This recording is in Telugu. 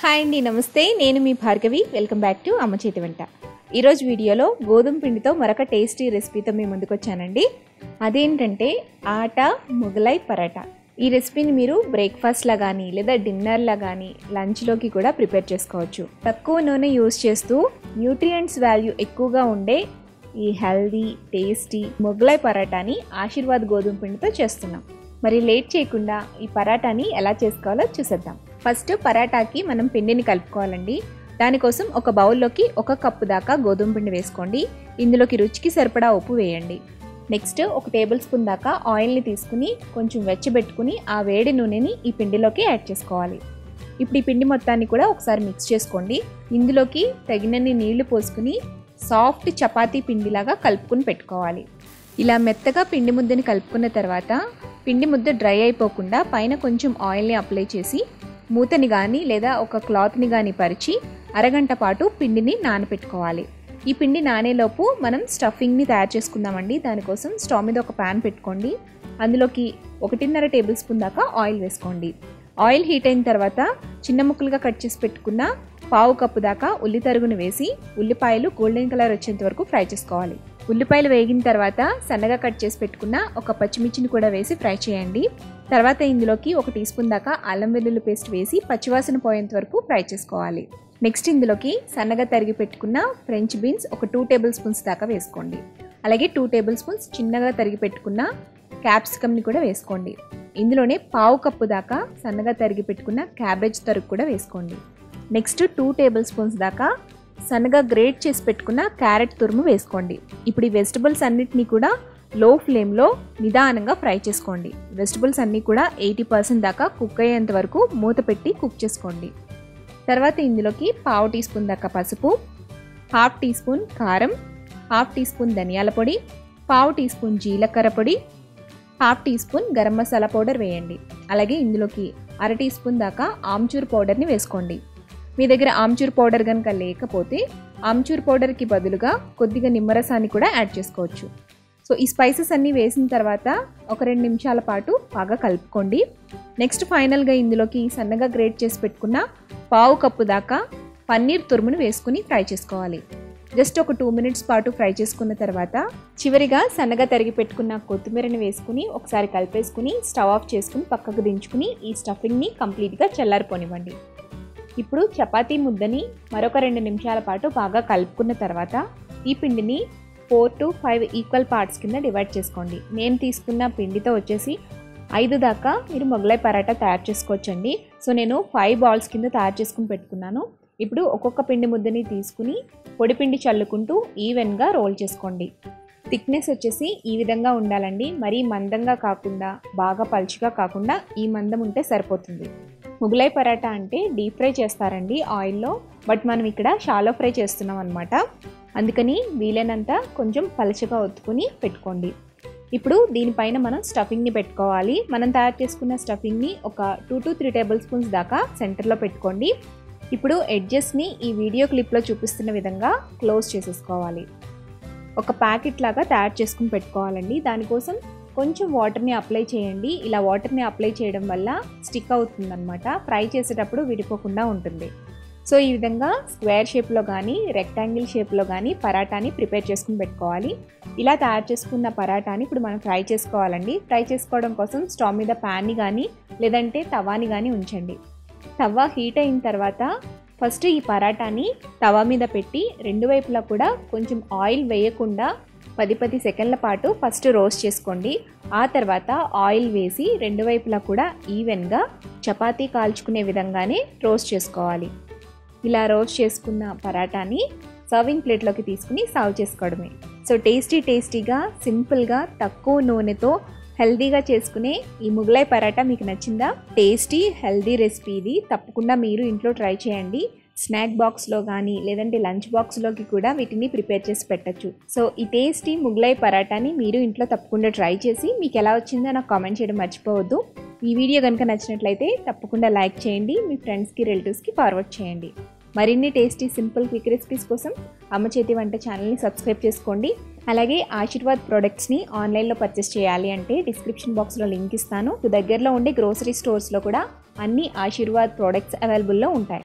హాయ్ అండి నమస్తే నేను మీ Bhargavi welcome back to Amma Chethi వంట ఈరోజు వీడియోలో గోధుమ పిండితో మరొక టేస్టీ రెసిపీతో మీ ముందుకు వచ్చానండి అదేంటంటే ఆట మొగలై పరాటా ఈ రెసిపీని మీరు బ్రేక్ఫాస్ట్లా కానీ లేదా డిన్నర్లా కానీ లంచ్లోకి కూడా ప్రిపేర్ చేసుకోవచ్చు తక్కువ నూనె యూస్ చేస్తూ న్యూట్రియంట్స్ వాల్యూ ఎక్కువగా ఉండే ఈ హెల్దీ టేస్టీ మొగలై పరాటాని ఆశీర్వాద్ గోధుమ పిండితో చేస్తున్నాం మరి లేట్ చేయకుండా ఈ పరాటాని ఎలా చేసుకోవాలో చూసేద్దాం ఫస్ట్ పరాటాకి మనం పిండిని కలుపుకోవాలండి దానికోసం ఒక బౌల్లోకి ఒక కప్పు దాకా గోధుమ పిండి వేసుకోండి ఇందులోకి రుచికి సరిపడా ఉప్పు వేయండి నెక్స్ట్ ఒక టేబుల్ స్పూన్ దాకా ఆయిల్ని తీసుకుని కొంచెం వెచ్చబెట్టుకుని ఆ వేడి నూనెని ఈ పిండిలోకి యాడ్ చేసుకోవాలి ఇప్పుడు ఈ పిండి మొత్తాన్ని కూడా ఒకసారి మిక్స్ చేసుకోండి ఇందులోకి తగినన్ని నీళ్లు పోసుకుని సాఫ్ట్ చపాతీ పిండిలాగా కలుపుకుని పెట్టుకోవాలి ఇలా మెత్తగా పిండి ముద్దని కలుపుకున్న తర్వాత పిండి ముద్ద డ్రై అయిపోకుండా పైన కొంచెం ఆయిల్ని అప్లై చేసి మూతని కానీ లేదా ఒక క్లాత్ని కానీ పరిచి అరగంట పాటు పిండిని నానపెట్టుకోవాలి ఈ పిండి నానేలోపు మనం స్టఫింగ్ని తయారు చేసుకుందామండి దానికోసం స్టవ్ మీద ఒక ప్యాన్ పెట్టుకోండి అందులోకి ఒకటిన్నర టేబుల్ స్పూన్ దాకా ఆయిల్ వేసుకోండి ఆయిల్ హీట్ అయిన తర్వాత చిన్న ముక్కలుగా కట్ చేసి పెట్టుకున్న పావు కప్పు దాకా ఉల్లి తరుగును వేసి ఉల్లిపాయలు గోల్డెన్ కలర్ వచ్చేంత వరకు ఫ్రై చేసుకోవాలి ఉల్లిపాయలు వేగిన తర్వాత సన్నగా కట్ చేసి పెట్టుకున్న ఒక పచ్చిమిర్చిని కూడా వేసి ఫ్రై చేయండి తర్వాత ఇందులోకి ఒక టీ స్పూన్ దాకా అల్లం వెల్లుల్లి పేస్ట్ వేసి పచ్చివాసన పోయేంత వరకు ఫ్రై చేసుకోవాలి నెక్స్ట్ ఇందులోకి సన్నగా తరిగి పెట్టుకున్న ఫ్రెంచ్ బీన్స్ ఒక టూ టేబుల్ స్పూన్స్ దాకా వేసుకోండి అలాగే టూ టేబుల్ స్పూన్స్ చిన్నగా తరిగి పెట్టుకున్న క్యాప్సికమ్ని కూడా వేసుకోండి ఇందులోనే పావు కప్పు దాకా సన్నగా తరిగి పెట్టుకున్న క్యాబేజ్ తరుగు కూడా వేసుకోండి నెక్స్ట్ టూ టేబుల్ స్పూన్స్ దాకా సన్నగా గ్రేట్ చేసి పెట్టుకున్న క్యారెట్ తురుము వేసుకోండి ఇప్పుడు ఈ వెజిటబుల్స్ అన్నిటినీ కూడా లో ఫ్లేమ్లో నిదానంగా ఫ్రై చేసుకోండి వెజిటబుల్స్ అన్నీ కూడా ఎయిటీ పర్సెంట్ దాకా కుక్ అయ్యేంత వరకు మూత పెట్టి కుక్ చేసుకోండి తర్వాత ఇందులోకి పావు టీ స్పూన్ దాకా పసుపు హాఫ్ టీ స్పూన్ కారం హాఫ్ టీ స్పూన్ ధనియాల పొడి పావు టీ స్పూన్ జీలకర్ర పొడి half teaspoon garam masala powder వేయండి అలాగే ఇందులోకి అర టీ స్పూన్ దాకా ఆమ్చూర్ పౌడర్ని వేసుకోండి మీ దగ్గర ఆమ్చూర్ పౌడర్ కనుక లేకపోతే ఆమ్చూర్ పౌడర్కి బదులుగా కొద్దిగా నిమ్మరసాన్ని కూడా యాడ్ చేసుకోవచ్చు సో ఈ స్పైసెస్ అన్నీ వేసిన తర్వాత ఒక రెండు నిమిషాల పాటు బాగా కలుపుకోండి నెక్స్ట్ ఫైనల్గా ఇందులోకి సన్నగా గ్రేట్ చేసి పెట్టుకున్న పావు కప్పు దాకా పన్నీర్ తురుమును వేసుకుని ఫ్రై చేసుకోవాలి జస్ట్ ఒక టూ మినిట్స్ పాటు ఫ్రై చేసుకున్న తర్వాత చివరిగా సన్నగా తరిగి పెట్టుకున్న కొత్తిమీరని వేసుకుని ఒకసారి కలిపేసుకుని స్టవ్ ఆఫ్ చేసుకుని పక్కకు దించుకుని ఈ స్టఫింగ్ని కంప్లీట్గా చల్లారిపోనివ్వండి ఇప్పుడు చపాతీ ముద్దని మరొక రెండు నిమిషాల పాటు బాగా కలుపుకున్న తర్వాత ఈ పిండిని four to five equal parts కింద డివైడ్ చేసుకోండి నేను తీసుకున్న పిండితో వచ్చేసి ఐదు దాకా మీరు మొగలై పరాటా తయారు చేసుకోవచ్చండి సో నేను ఫైవ్ బాల్స్ కింద తయారు చేసుకుని పెట్టుకున్నాను ఇప్పుడు ఒక్కొక్క పిండి ముద్దని తీసుకుని పొడి పిండి చల్లుకుంటూ ఈవెన్గా రోల్ చేసుకోండి థిక్నెస్ వచ్చేసి ఈ విధంగా ఉండాలండి మరీ మందంగా కాకుండా బాగా పలుచగా కాకుండా ఈ మందం ఉంటే సరిపోతుంది ముగలై పరాటా అంటే డీప్ ఫ్రై చేస్తారండి ఆయిల్లో బట్ మనం ఇక్కడ షాలో ఫ్రై చేస్తున్నాం అనమాట అందుకని వీలైనంత కొంచెం పలచగా ఒత్తుకుని పెట్టుకోండి ఇప్పుడు దీనిపైన మనం స్టఫింగ్ని పెట్టుకోవాలి మనం తయారు చేసుకున్న స్టఫింగ్ని ఒక two to three tablespoons దాకా సెంటర్లో పెట్టుకోండి ఇప్పుడు ఎడ్జెస్ని ఈ వీడియో క్లిప్లో చూపిస్తున్న విధంగా క్లోజ్ చేసేసుకోవాలి ఒక ప్యాకెట్ లాగా తయారు చేసుకుని పెట్టుకోవాలండి దానికోసం కొంచెం వాటర్ని అప్లై చేయండి ఇలా వాటర్ని అప్లై చేయడం వల్ల స్టిక్ అవుతుందన్నమాట ఫ్రై చేసేటప్పుడు విడిపోకుండా ఉంటుంది సో ఈ విధంగా స్క్వేర్ షేప్లో కానీ రెక్టాంగిల్ షేప్లో కానీ పరాటాని ప్రిపేర్ చేసుకుని పెట్టుకోవాలి ఇలా తయారు చేసుకున్న పరాటాని ఇప్పుడు మనం ఫ్రై చేసుకోవాలండి ఫ్రై చేసుకోవడం కోసం స్టవ్ మీద ప్యాన్ని కానీ లేదంటే తవాని కానీ ఉంచండి తవా హీట్ అయిన తర్వాత ఫస్ట్ ఈ పరాటాని తవా మీద పెట్టి రెండు వైపులా కూడా కొంచెం ఆయిల్ వేయకుండా పది పది సెకండ్ల పాటు ఫస్ట్ రోస్ట్ చేసుకోండి ఆ తర్వాత ఆయిల్ వేసి రెండు వైపులా కూడా ఈవెన్గా చపాతీ కాల్చుకునే విధంగానే రోస్ట్ చేసుకోవాలి ఇలా రోస్ట్ చేసుకున్న పరాటాని సర్వింగ్ ప్లేట్లోకి తీసుకుని సర్వ్ చేసుకోవడమే సో టేస్టీ టేస్టీగా సింపుల్గా తక్కువ నూనెతో హెల్దీగా చేసుకునే ఈ ముగలై పరాటా మీకు నచ్చిందా టేస్టీ హెల్దీ రెసిపీ ఇది తప్పకుండా మీరు ఇంట్లో ట్రై చేయండి స్నాక్ బాక్స్లో కానీ లేదంటే లంచ్ బాక్స్లోకి కూడా వీటిని ప్రిపేర్ చేసి పెట్టచ్చు సో ఈ టేస్టీ ముగలై పరాటాని మీరు ఇంట్లో తప్పకుండా ట్రై చేసి మీకు ఎలా వచ్చిందో నాకు కామెంట్ చేయడం మర్చిపోవద్దు ఈ వీడియో కనుక నచ్చినట్లయితే తప్పకుండా లైక్ చేయండి మీ ఫ్రెండ్స్కి రిలేటివ్స్కి ఫార్వర్డ్ చేయండి మరిన్ని టేస్టీ సింపుల్ క్విక్ రెసిపీస్ కోసం అమ్మ చేతి వంట ఛానల్ని సబ్స్క్రైబ్ చేసుకోండి అలాగే ఆశీర్వాద్ ప్రోడక్ట్స్ని ఆన్లైన్లో పర్చేస్ చేయాలి అంటే డిస్క్రిప్షన్ బాక్స్లో లింక్ ఇస్తాను దగ్గరలో ఉండే గ్రోసరీ స్టోర్స్లో కూడా అన్ని ఆశీర్వాద్ ప్రోడక్ట్స్ అవైలబుల్లో ఉంటాయి